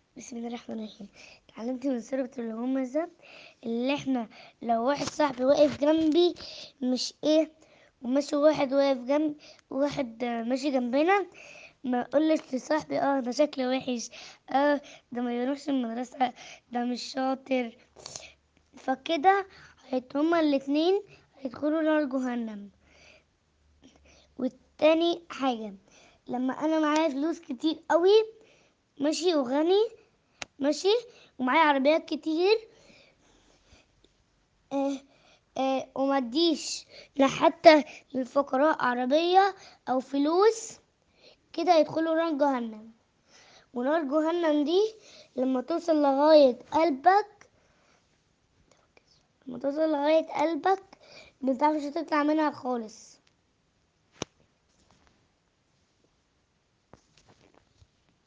بسم الله الرحمن الرحيم اتعلمت من سورة الهمزة اللي احنا لو واحد صاحبي واقف جنبي مش ايه وماشي واحد واقف جنب واحد آه، ماشي جنبنا ما اقولش لصاحبي اه ده شكله وحش اه ده ما يروحش المدرسة ده مش شاطر فكده هيت- هما الاتنين هيدخلوا نار جهنم والتاني حاجة لما انا معايا فلوس كتير قوي ماشي وغني ماشي ومعايا عربيات كتير آه آه وما اديش لا حتى للفقراء عربية او فلوس كده يدخلوا نار جهنم ونار جهنم دي لما توصل لغاية قلبك لما توصل لغاية قلبك متعرفش تطلع منها خالص